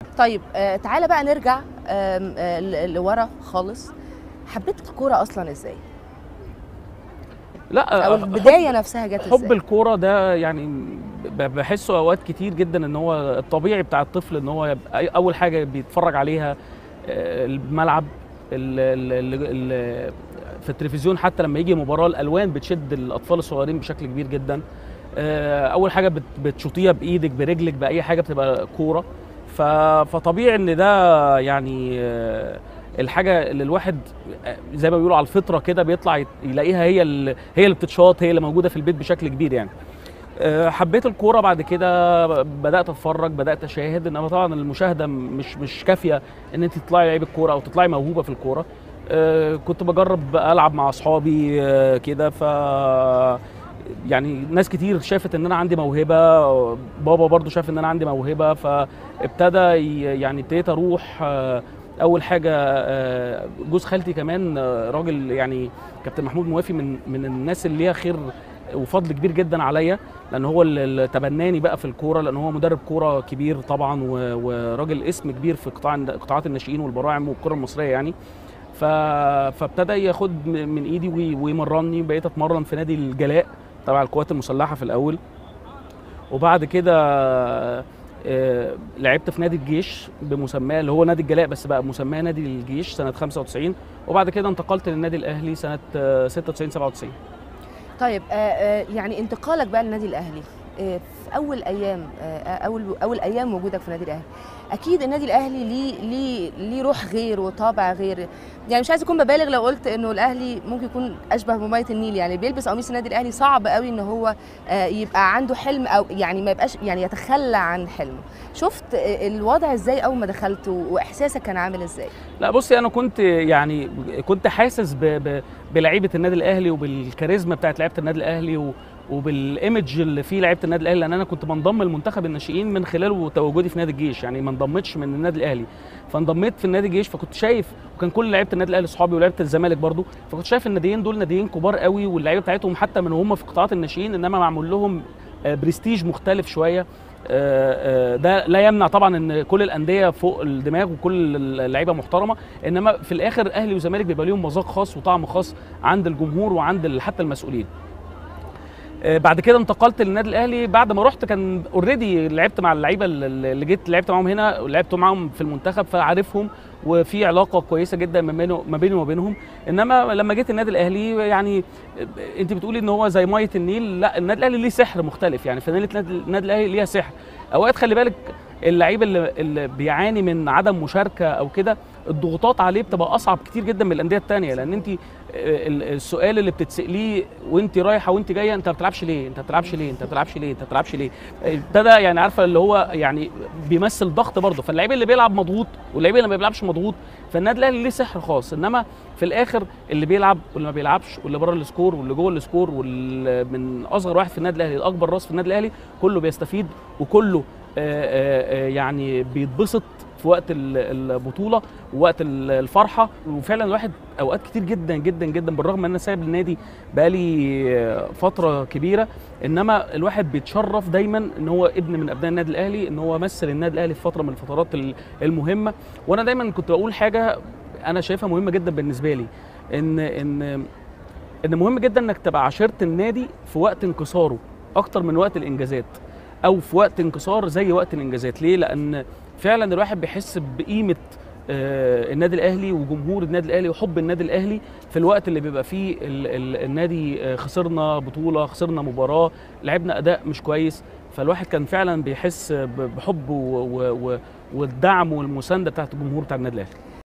طيب آه تعالى بقى نرجع آم، آه ل- لورا خالص حبيت الكوره اصلا ازاي لا او حب- البدايه نفسها جت ازاي حب الكوره ده يعني ب- بحسه اوقات كتير جدا ان هو الطبيعي بتاع الطفل ان هو يبقى أي- اول حاجه بيتفرج عليها آه، الملعب ال ال ال ال في التلفزيون حتى لما يجي مباراه الالوان بتشد الاطفال الصغيرين بشكل كبير جدا آه، اول حاجه بت- بتشوطيها بايدك برجلك باي حاجه بتبقى كوره ف- فطبيعي ان ده يعني آه، الحاجه اللي الواحد آه، زي ما بيقولوا على الفطره كده بيطلع يت- يلاقيها هي اللي هي اللي بتتشاط هي اللي موجوده في البيت بشكل كبير يعني آه، حبيت الكوره بعد كده بدات اتفرج بدات اشاهد انما طبعا المشاهده مش مش كافيه ان انت تطلعي لعيب الكوره او تطلعي موهوبه في الكوره آه، كنت بجرب العب مع اصحابي آه، كده ف يعني ناس كتير شافت ان انا عندي موهبه بابا برضو شاف ان انا عندي موهبه فابتدى ي- يعني ابتديت اروح آه، اول حاجه آه، جوز خالتي كمان آه، راجل يعني كابتن محمود موافي من من الناس اللي ليها خير وفضل كبير جدا عليا لان هو اللي تبناني بقى في الكوره لان هو مدرب كوره كبير طبعا و- وراجل اسم كبير في قطاع قطاعات الناشئين والبراعم والكره المصريه يعني ف... فابتدى ياخد م- من ايدي وي- ويمرني بقيت اتمرن في نادي الجلاء تبع القوات المسلحه في الاول وبعد كده آه، لعبت في نادي الجيش بمسماه اللي هو نادي الجلاء بس بقى مسماه نادي الجيش سنه 95 وبعد كده انتقلت للنادي الاهلي سنه آه، 96 97 طيب آه آه يعني انتقالك بقى للنادي الاهلي آه في اول ايام آه اول اول ايام وجودك في النادي الاهلي اكيد النادي الاهلي ليه ليه ليه روح غير وطابع غير يعني مش عايز اكون ببالغ لو قلت انه الاهلي ممكن يكون اشبه بميه النيل يعني بيلبس قميص النادي الاهلي صعب قوي ان هو آه يبقى عنده حلم او يعني ما يبقاش يعني يتخلى عن حلمه شفت آه، الوضع ازاي اول ما دخلت واحساسك كان عامل ازاي لا بصي انا كنت يعني كنت حاسس ب... ب... بلعيبه النادي الاهلي وبالكاريزما بتاعت لعيبه النادي الاهلي و... وبالايمج اللي فيه لعيبه النادي الاهلي لان انا كنت بنضم لمنتخب الناشئين من خلال تواجدي في نادي الجيش يعني ما انضمتش من النادي الاهلي فانضميت في النادي الجيش فكنت شايف وكان كل لعيبه النادي الاهلي اصحابي ولعيبه الزمالك برضو فكنت شايف الناديين دول ناديين كبار قوي واللعيبه بتاعتهم حتى من هم في قطاعات الناشئين انما معمول لهم آه، برستيج مختلف شويه آه، آه، ده لا يمنع طبعا ان كل الانديه فوق الدماغ وكل اللعيبه محترمه انما في الاخر اهلي وزمالك بيبقى ليهم مذاق خاص وطعم خاص عند الجمهور وعند ال- حتى المسؤولين آه، بعد كده انتقلت للنادي الاهلي بعد ما رحت كان اوريدي لعبت مع اللعيبه اللي اللي جيت لعبت معاهم هنا ولعبت معاهم في المنتخب فعارفهم وفي علاقه كويسه جدا ما بينه ما بيني وما بينهم انما لما جيت النادي الاهلي يعني آه، انت بتقولي ان هو زي ميه النيل لا النادي الاهلي ليه سحر مختلف يعني فنانه النادي النادي الاهلي ليها سحر اوقات خلي بالك اللعيب اللي, اللي بيعاني من عدم مشاركه او كده الضغوطات عليه بتبقى اصعب كتير جدا من الانديه التانية لان انت ال- السؤال اللي بتتساليه وانت رايحه وانت جايه انت ما بتلعبش ليه انت ما بتلعبش ليه انت ما بتلعبش ليه انت ما بتلعبش ليه ابتدى يعني عارفه اللي هو يعني بيمثل ضغط برضه فاللعيب اللي بيلعب مضغوط واللعيب اللي ما بيلعبش مضغوط فالنادي الاهلي ليه سحر خاص انما في الاخر اللي بيلعب واللي ما بيلعبش واللي بره السكور واللي جوه السكور واللي من اصغر واحد في النادي الاهلي لاكبر راس في النادي الاهلي كله بيستفيد وكله آه، آه، آه، يعني بيتبسط في وقت ال- البطوله ووقت ال- الفرحه وفعلا الواحد اوقات كتير جدا جدا جدا بالرغم ان انا سايب النادي بقالي آه، فتره كبيره انما الواحد بيتشرف دايما ان هو ابن من ابناء النادي الاهلي ان هو مثل النادي الاهلي في فتره من الفترات ال- المهمه وانا دايما كنت بقول حاجه انا شايفها مهمه جدا بالنسبه لي ان ان ان مهم جدا انك تبقى عاشرت النادي في وقت انكساره اكتر من وقت الانجازات او في وقت انكسار زي وقت الانجازات ليه لان فعلا الواحد بيحس بقيمه آه، النادي الاهلي وجمهور النادي الاهلي وحب النادي الاهلي في الوقت اللي بيبقى فيه ال ال النادي آه، خسرنا بطوله خسرنا مباراه لعبنا اداء مش كويس فالواحد كان فعلا بيحس ب- بحب و- و- و- والدعم والمسانده بتاعت الجمهور بتاع النادي الاهلي